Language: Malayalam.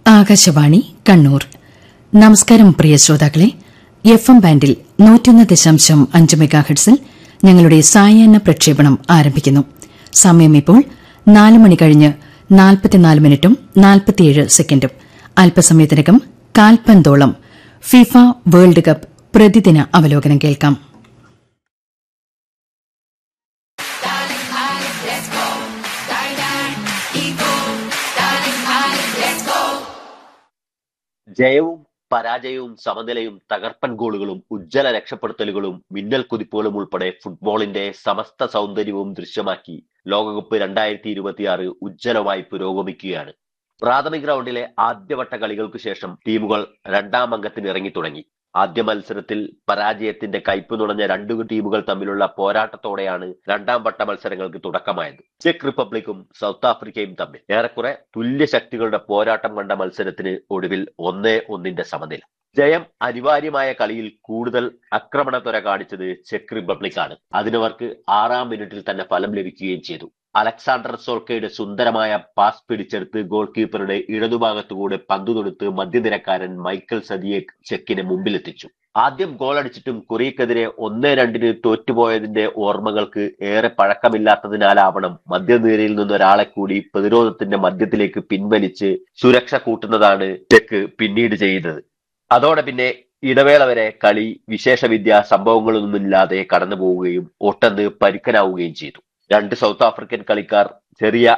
ആകാശവാണി കണ്ണൂർ നമസ്കാരം പ്രിയ ശ്രോതാക്കളെ എഫ് എം ബാൻഡിൽ നൂറ്റൊന്ന് ദശാംശം അഞ്ച് മെഗാഹെഡ്സിൽ ഞങ്ങളുടെ സായാഹ്ന പ്രക്ഷേപണം ആരംഭിക്കുന്നു സമയം ഇപ്പോൾ നാല് മണി കഴിഞ്ഞ് നാൽപ്പത്തിനാല് മിനിറ്റും നാൽപ്പത്തിയേഴ് സെക്കൻഡും അല്പസമയത്തിനകം കാൽപന്തോളം ഫിഫ വേൾഡ് കപ്പ് പ്രതിദിന അവലോകനം കേൾക്കാം ജയവും പരാജയവും സമനിലയും തകർപ്പൻ ഗോളുകളും ഉജ്ജ്വല രക്ഷപ്പെടുത്തലുകളും മിന്നൽ കുതിപ്പുകളും ഉൾപ്പെടെ ഫുട്ബോളിന്റെ സമസ്ത സൗന്ദര്യവും ദൃശ്യമാക്കി ലോകകപ്പ് രണ്ടായിരത്തി ഇരുപത്തിയാറ് ഉജ്ജ്വലമായി പുരോഗമിക്കുകയാണ് പ്രാഥമിക റൗണ്ടിലെ ആദ്യവട്ട കളികൾക്ക് ശേഷം ടീമുകൾ രണ്ടാം അംഗത്തിന് ഇറങ്ങി തുടങ്ങി ആദ്യ മത്സരത്തിൽ പരാജയത്തിന്റെ കയ്പ് നുണഞ്ഞ രണ്ടു ടീമുകൾ തമ്മിലുള്ള പോരാട്ടത്തോടെയാണ് രണ്ടാം വട്ട മത്സരങ്ങൾക്ക് തുടക്കമായത് ചെക്ക് റിപ്പബ്ലിക്കും സൗത്ത് ആഫ്രിക്കയും തമ്മിൽ ഏറെക്കുറെ തുല്യ ശക്തികളുടെ പോരാട്ടം കണ്ട മത്സരത്തിന് ഒടുവിൽ ഒന്നേ ഒന്നിന്റെ സമനില ജയം അനിവാര്യമായ കളിയിൽ കൂടുതൽ ആക്രമണത്വര കാണിച്ചത് ചെക്ക് റിപ്പബ്ലിക്കാണ് അതിനവർക്ക് ആറാം മിനിറ്റിൽ തന്നെ ഫലം ലഭിക്കുകയും ചെയ്തു അലക്സാണ്ടർ സോൾക്കയുടെ സുന്ദരമായ പാസ് പിടിച്ചെടുത്ത് ഗോൾ കീപ്പറുടെ ഇടതുഭാഗത്തുകൂടെ പന്തു തൊടുത്ത് മധ്യനിരക്കാരൻ മൈക്കൽ സദിയേക്ക് ചെക്കിനെ മുമ്പിലെത്തിച്ചു ആദ്യം ഗോളടിച്ചിട്ടും കൊറിയക്കെതിരെ ഒന്നേ രണ്ടിന് തോറ്റുപോയതിന്റെ ഓർമ്മകൾക്ക് ഏറെ പഴക്കമില്ലാത്തതിനാലാവണം മധ്യനിരയിൽ നിന്ന് ഒരാളെ കൂടി പ്രതിരോധത്തിന്റെ മധ്യത്തിലേക്ക് പിൻവലിച്ച് സുരക്ഷ കൂട്ടുന്നതാണ് ചെക്ക് പിന്നീട് ചെയ്യുന്നത് അതോടെ പിന്നെ ഇടവേള വരെ കളി വിശേഷവിദ്യ സംഭവങ്ങളൊന്നുമില്ലാതെ കടന്നു പോവുകയും ഒട്ടന്ന് പരുക്കനാവുകയും ചെയ്തു രണ്ട് സൗത്ത് ആഫ്രിക്കൻ കളിക്കാർ ചെറിയ